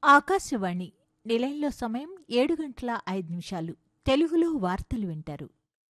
ఆకాశవాణి నిలయంలో సమయం ఏడు గంటల ఐదు నిమిషాలు తెలుగులో వార్తలు వింటారు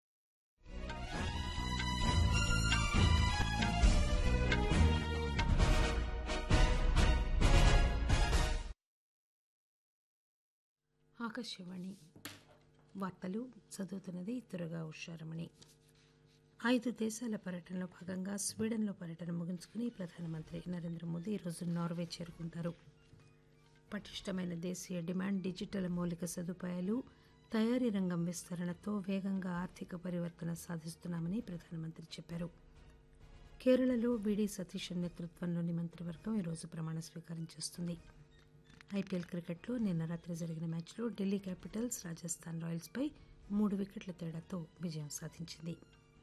ఆకాశవాణి వార్తలు చదువుతున్నది తురగా ఉషారమణి ఐదు దేశాల పర్యటనలో భాగంగా స్వీడన్లో పర్యటన ముగించుకుని ప్రధానమంత్రి నరేంద్ర మోదీ ఈరోజు నార్వే చేరుకుంటారు పటిష్టమైన దేశీయ డిమాండ్ డిజిటల్ మౌలిక సదుపాయాలు తయారీ రంగం విస్తరణతో వేగంగా ఆర్థిక పరివర్తన సాధిస్తున్నామని ప్రధానమంత్రి చెప్పారు కేరళలో విడి సతీశన్ నేతృత్వంలోని మంత్రివర్గం ఈరోజు ప్రమాణ స్వీకారం చేస్తుంది ఐపీఎల్ క్రికెట్లో నిన్న రాత్రి జరిగిన మ్యాచ్లో ఢిల్లీ క్యాపిటల్స్ రాజస్థాన్ రాయల్స్పై మూడు వికెట్ల తేడాతో విజయం సాధించింది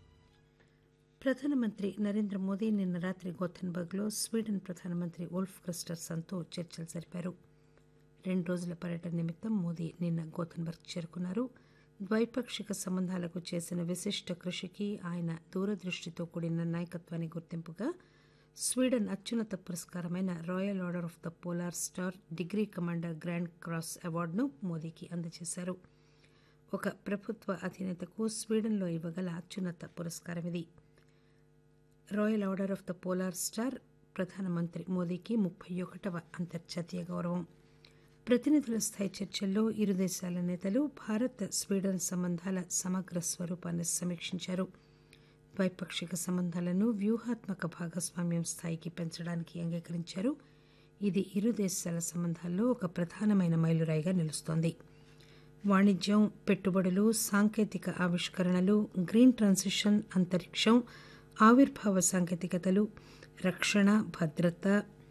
ప్రధానమంత్రి నరేంద్ర మోదీ నిన్న రాత్రి గోథెన్బర్గ్లో స్వీడన్ ప్రధానమంత్రి ఉల్ఫ్ క్రిస్టర్సన్తో చర్చలు జరిపారు రెండు రోజుల పర్యటన నిమిత్తం మోదీ నిన్న గోథెన్బర్గ్ చేరుకున్నారు ద్వైపాక్షిక సంబంధాలకు చేసిన విశిష్ట కృషికి ఆయన దూరదృష్టితో కూడిన నాయకత్వాన్ని గుర్తింపుగా స్వీడన్ అత్యున్నత పురస్కారమైన royal order of the polar star degree commander grand cross అవార్డును మోదీకి అందజేశారు ఒక ప్రభుత్వ అధినేతకు స్వీడన్లో ఇవ్వగల అత్యున్నత పురస్కారం ఇది royal order of the polar star ప్రధానమంత్రి మోదీకి ముప్పై ఒకటవ అంతర్జాతీయ గౌరవం ప్రతినిధుల స్థాయి చర్చల్లో ఇరు దేశాల నేతలు భారత్ స్వీడన్ సంబంధాల సమగ్ర స్వరూపాన్ని సమీక్షించారు ద్వైపాక్షిక సంబంధాలను వ్యూహాత్మక భాగస్వామ్యం స్థాయికి పెంచడానికి అంగీకరించారు ఇది ఇరు దేశాల సంబంధాల్లో ఒక ప్రధానమైన మైలురాయిగా నిలుస్తోంది వాణిజ్యం పెట్టుబడులు సాంకేతిక ఆవిష్కరణలు గ్రీన్ ట్రాన్సిషన్ అంతరిక్షం ఆవిర్భావ సాంకేతికతలు రక్షణ భద్రత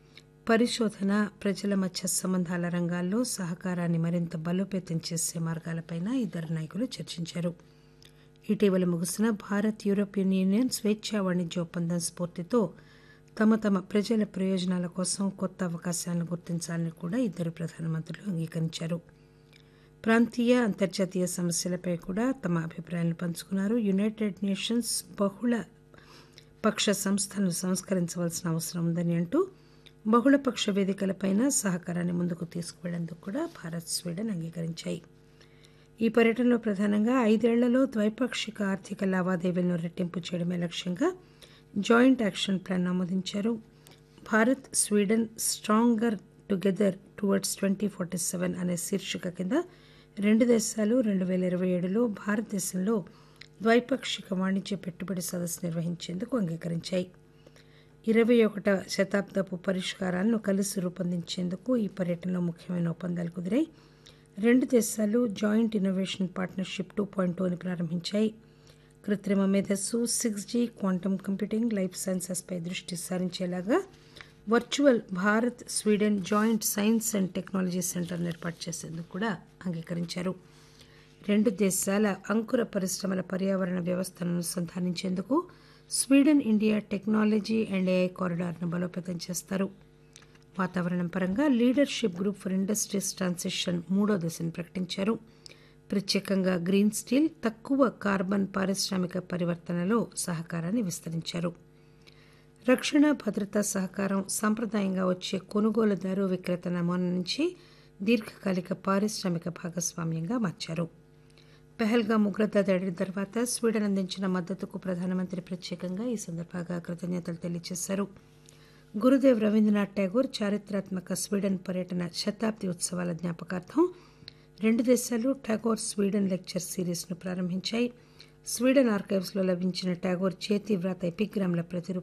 పరిశోధన ప్రజల మధ్య సంబంధాల రంగాల్లో సహకారాన్ని మరింత బలోపేతం చేసే మార్గాలపైన ఇద్దరు నాయకులు చర్చించారు ఇటీవల ముగిసిన భారత్ యూరోపియన్ యూనియన్ స్వేచ్ఛా వాణిజ్య ఒప్పందం స్ఫూర్తితో తమ తమ ప్రజల ప్రయోజనాల కోసం కొత్త అవకాశాలను గుర్తించాలని కూడా ఇద్దరు ప్రధానమంత్రులు అంగీకరించారు ప్రాంతీయ అంతర్జాతీయ సమస్యలపై కూడా తమ అభిప్రాయాలను పంచుకున్నారు యునైటెడ్ నేషన్స్ బహుళ పక్ష సంస్థలను సంస్కరించవలసిన అవసరం ఉందని అంటూ బహుళపక్ష వేదికలపైన సహకారాన్ని ముందుకు తీసుకువెళ్లేందుకు కూడా భారత్ స్వీడన్ అంగీకరించాయి ఈ పర్యటనలో ప్రధానంగా ఐదేళ్లలో ద్వైపాక్షిక ఆర్థిక లావాదేవీలను రెట్టింపు చేయడమే లక్ష్యంగా జాయింట్ యాక్షన్ ప్లాన్ ఆమోదించారు Bharat Sweden stronger together towards twenty forty seven అనే శీర్షిక కింద రెండు దేశాలు రెండు వేల ఇరవై ఏడులో భారతదేశంలో ద్వైపాక్షిక వాణిజ్య పెట్టుబడి సదస్సు నిర్వహించేందుకు అంగీకరించాయి ఇరవై ఒకట శతాబ్దపు పరిష్కారాలను కలిసి రూపొందించేందుకు ఈ పర్యటనలో ముఖ్యమైన ఒప్పందాలు కుదిరాయి రెండు దేశాలు joint innovation partnership two point టూని ప్రారంభించాయి కృత్రిమ మేధస్సు six G quantum computing life సైన్సెస్పై దృష్టి సారించేలాగా virtual Bharat Sweden joint science and technology సెంటర్ను ఏర్పాటు చేసేందుకు కూడా అంగీకరించారు రెండు దేశాల అంకుర పరిశ్రమల పర్యావరణ వ్యవస్థను అనుసంధానించేందుకు Sweden India technology and AI కారిడార్ను బలోపేతం చేస్తారు వాతావరణం పరంగా leadership group for industries transition మూడో దశను ప్రకటించారు ప్రత్యేకంగా గ్రీన్ స్టీల్ తక్కువ కార్బన్ పారిశ్రామిక పరివర్తనలో సహకారాన్ని విస్తరించారు రక్షణ భద్రతా సహకారం సాంప్రదాయంగా వచ్చే కొనుగోలుదారు విక్రేత నమూనా నుంచి దీర్ఘకాలిక పారిశ్రామిక భాగస్వామ్యంగా మార్చారు పెహల్గా ఉగ్రత దాడి తర్వాత స్వీడన్ అందించిన మద్దతుకు ప్రధానమంత్రి ప్రత్యేకంగా ఈ సందర్భంగా కృతజ్ఞతలు తెలియజేశారు గురుదేవ్ రవీంద్రనాథ్ ఠాగూర్ చారిత్రాత్మక స్వీడన్ పర్యటన శతాబ్ది ఉత్సవాల జ్ఞాపకార్థం రెండు దేశాలు ఠాగూర్ స్వీడన్ లెక్చర్ సిరీస్ను ప్రారంభించాయి స్వీడన్ ఆర్కైవ్స్లో లభించిన ఠాగూర్ చేతి వ్రాత ఎపిగ్రామ్ల ప్రతిరూపం